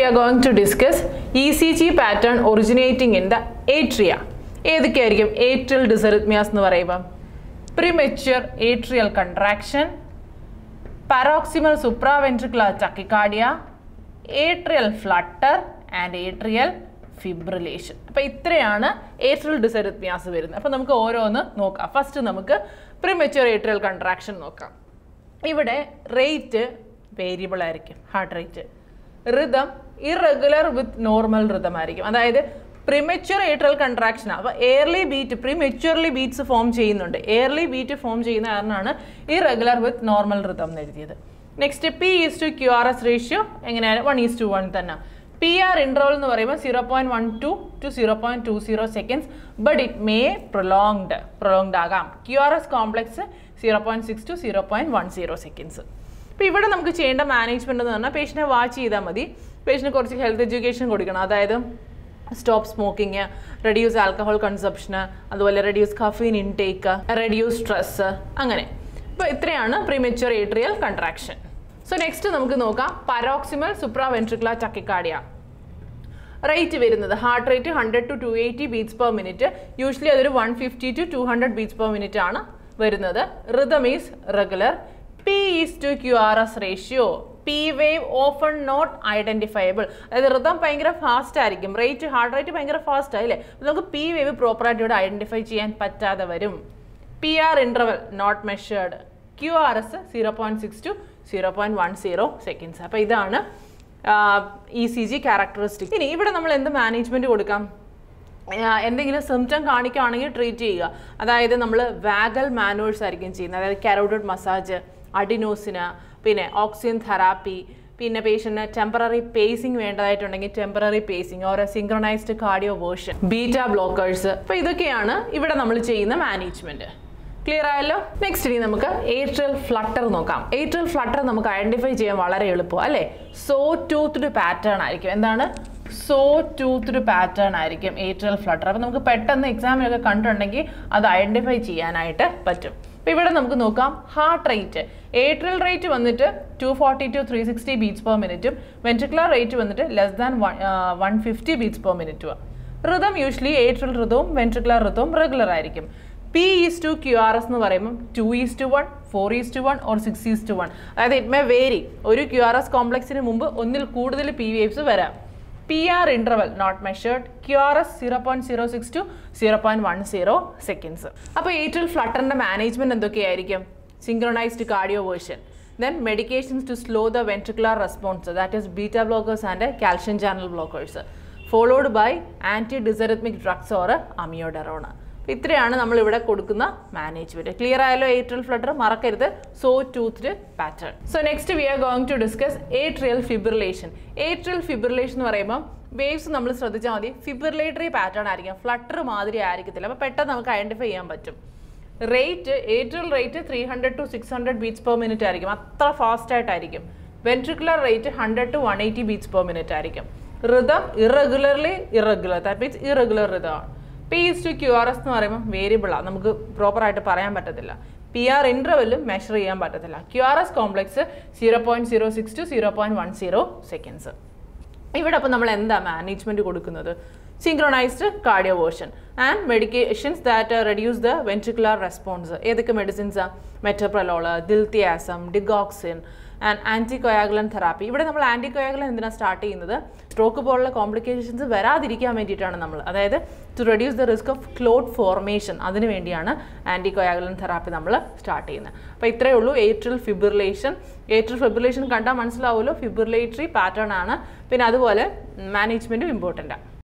are going to discuss ECG pattern originating in the atria. ഏതൊക്കെയായിരിക്കും atrial dysrhythmias എന്ന് പറയുമ്പം premature atrial contraction paroximal supraventricular tachycardia atrial flutter and atrial fibrillation അപ്പോൾ ഇത്രയാണ് atrial ഡിസറിത്മിയാസ് വരുന്നത് അപ്പോൾ നമുക്ക് ഓരോന്ന് നോക്കാം ഫസ്റ്റ് നമുക്ക് പ്രിമെച്വർ ഏട്രിയൽ കൺട്രാക്ഷൻ നോക്കാം ഇവിടെ റേറ്റ് വേരിയബിൾ ആയിരിക്കും heart rate rhythm irregular with normal rhythm ആയിരിക്കും അതായത് പ്രിമെച്വർ ഏട്രൽ കൺട്രാക്ഷൻ അപ്പോൾ early beat prematurely beats form ചെയ്യുന്നുണ്ട് എയർലി ബീറ്റ് ഫോം ചെയ്യുന്ന കാരണമാണ് ഇറഗുലർ വിത്ത് നോർമൽ റിതം എന്ന് എഴുതിയത് next P is to Q R S ratio എങ്ങനെയാണ് വൺ ഈസ് ടു വൺ തന്നെ പി ആർ ഇൻട്രോൾ എന്ന് പറയുമ്പോൾ zero point one two to zero point two zero seconds but it may prolonged prolonged ആകാം Q R S complex zero point six to zero point one zero seconds അപ്പോൾ ഇവിടെ നമുക്ക് ചെയ്യേണ്ട management എന്ന് പറഞ്ഞാൽ പേഷ്യനെ watch ചെയ്താൽ മതി പേഷ്യന് കുറച്ച് ഹെൽത്ത് എഡ്യൂക്കേഷൻ കൊടുക്കണം അതായത് സ്റ്റോപ്പ് സ്മോക്കിങ് റെഡ്യൂസ് ആൽക്കഹോൾ കൺസപ്ഷന് അതുപോലെ reduce caffeine intake reduce stress അങ്ങനെ അപ്പോൾ ഇത്രയാണ് premature atrial contraction so next നമുക്ക് നോക്കാം പരോക്സിമൽ സുപ്രാവെൻട്രിക്കുലർ ടക്കിക്കാർഡിയ റേറ്റ് വരുന്നത് heart rate hundred to two eighty beats per minute usually അതൊരു one fifty to two hundred beats per minute ആണ് വരുന്നത് rhythm is regular P is to Q R S ratio P wave often not identifiable അതായത് rhythm ഭയങ്കര fast ആയിരിക്കും rate heart rate ഭയങ്കര fast ആയില്ലേ നമുക്ക് P wave പ്രോപ്പറായിട്ട് ഇവിടെ ഐഡന്റിഫൈ ചെയ്യാൻ പറ്റാതെ വരും P R interval not measured Q R S zero point six to zero point one zero seconds അപ്പോൾ ഇതാണ് ഇ സി ജി ക്യാരക്ടറിസ്റ്റിക് ഇനി ഇവിടെ നമ്മൾ എന്ത് മാനേജ്മെൻറ്റ് കൊടുക്കാം എന്തെങ്കിലും സിംറ്റം കാണിക്കുകയാണെങ്കിൽ ട്രീറ്റ് ചെയ്യുക അതായത് നമ്മൾ വാഗൽ മാനുവേഴ്സ് ആയിരിക്കും ചെയ്യുന്നത് അതായത് കാരോട്ടഡ് മസാജ് അഡിനോസിന് പിന്നെ ഓക്സിജൻ തെറാപ്പി പിന്നെ പേഷ്യൻറ്റിന് ടെമ്പററി പേസിംഗ് വേണ്ടതായിട്ടുണ്ടെങ്കിൽ ടെമ്പററി പേസിംഗ് ഓരോ synchronized cardioversion beta blockers അപ്പോൾ ഇതൊക്കെയാണ് ഇവിടെ നമ്മൾ ചെയ്യുന്ന മാനേജ്മെൻറ്റ് ക്ലിയർ ആയല്ലോ നെക്സ്റ്റ് ഇനി നമുക്ക് ഏട്രൽ ഫ്ലട്ടർ നോക്കാം ഏട്രൽ ഫ്ലട്ടർ നമുക്ക് ഐഡന്റിഫൈ ചെയ്യാൻ വളരെ എളുപ്പം അല്ലേ സോ ടൂത്ത്ഡ് പാറ്റേൺ ആയിരിക്കും എന്താണ് സോ ടൂത്ത്ഡ് പാറ്റേൺ ആയിരിക്കും ഏട്രൽ ഫ്ലട്ടർ അപ്പോൾ നമുക്ക് പെട്ടെന്ന് എക്സാമിനൊക്കെ കണ്ടിട്ടുണ്ടെങ്കിൽ അത് ഐഡന്റിഫൈ ചെയ്യാനായിട്ട് പറ്റും അപ്പോൾ ഇവിടെ നമുക്ക് നോക്കാം ഹാർട്ട് റേറ്റ് ഏട്രൽ റേറ്റ് വന്നിട്ട് two forty to three sixty beats per മിനിറ്റും വെൻട്രിക്കുലർ റേറ്റ് വന്നിട്ട് less than one one fifty beats per മിനിറ്റും ഋതം യൂഷ്വലി ഏട്രൽ ഋതവും വെൻട്രിക്കുലർ ഋതവും റെഗുലർ ആയിരിക്കും P is to Q R S എന്ന് പറയുമ്പോൾ two is to one four is to one or six is to one അതായത് it may vary ഒരു Q R S കോംപ്ലക്സിന് മുമ്പ് ഒന്നിൽ കൂടുതൽ പി വേവ്സ് വരാം P R interval not measured Q R S zero point zero six to zero point one zero seconds അപ്പോൾ ഏറ്റവും ഫ്ലട്ടറിൻ്റെ മാനേജ്മെൻറ്റ് എന്തൊക്കെയായിരിക്കും synchronized cardioversion then medications to slow the ventricular response that is beta blockers and calcium channel blockers followed by antidysrhythmic drugs or amiodarone ഇത്രയാണ് നമ്മൾ ഇവിടെ കൊടുക്കുന്ന management clear ആയാലോ atrial flutter മറക്കരുത് so toothed pattern so next we are going to discuss atrial fibrillation atrial fibrillation എന്ന് പറയുമ്പോൾ waves നമ്മൾ ശ്രദ്ധിച്ചാൽ മതി ഫിബ്രിലേറ്ററി പാറ്റേൺ ആയിരിക്കും ഫ്ലട്ടർ മാതിരി ആയിരിക്കത്തില്ല അപ്പോൾ പെട്ടെന്ന് നമുക്ക് ഐഡന്റിഫൈ ചെയ്യാൻ പറ്റും rate atrial rate three hundred to six hundred beats per minute ആയിരിക്കും അത്ര ഫാസ്റ്റ് ആയിട്ടായിരിക്കും ventricular rate hundred to one eighty beats per minute ആയിരിക്കും rhythm irregularly irregular that means irregular ഋതമാണ് P is to Q R S എന്ന് പറയുമ്പോൾ വേരിയബിളാണ് നമുക്ക് പ്രോപ്പറായിട്ട് പറയാൻ പറ്റത്തില്ല പി ആർ ഇൻ്റർവെല്ലും മെഷർ ചെയ്യാൻ പറ്റത്തില്ല Q R S complex zero point zero six to zero point one zero seconds ഇവിടെ അപ്പോൾ നമ്മൾ എന്താ മാനേജ്മെൻറ്റ് കൊടുക്കുന്നത് synchronized cardioversion and medications that reduce the ventricular response ഏതൊക്കെ മെഡിസിൻസാണ് metoprolol diltiazem digoxin and anticoagulant therapy ഇവിടെ നമ്മൾ anticoagulant എന്തിനാണ് സ്റ്റാർട്ട് ചെയ്യുന്നത് സ്ട്രോക്ക് പോലുള്ള കോംപ്ലിക്കേഷൻസ് വരാതിരിക്കാൻ വേണ്ടിയിട്ടാണ് നമ്മൾ അതായത് to reduce the risk of clot formation അതിന് വേണ്ടിയാണ് ആൻറ്റി കൊയാഗുലൻ തെറാപ്പി നമ്മൾ സ്റ്റാർട്ട് ചെയ്യുന്നത് അപ്പോൾ ഇത്രയേ ഉള്ളൂ ഏട്രൽ ഫിബ്രിലേഷൻ ഏട്രൽ ഫിബ്രിലേഷൻ കണ്ടാൽ മനസ്സിലാവുമല്ലോ ഫിബ്രിലേറ്ററി പാറ്റേൺ ആണ് പിന്നെ അതുപോലെ മാനേജ്മെൻറ്റും ഇമ്പോർട്ടൻ്റ് ആണ്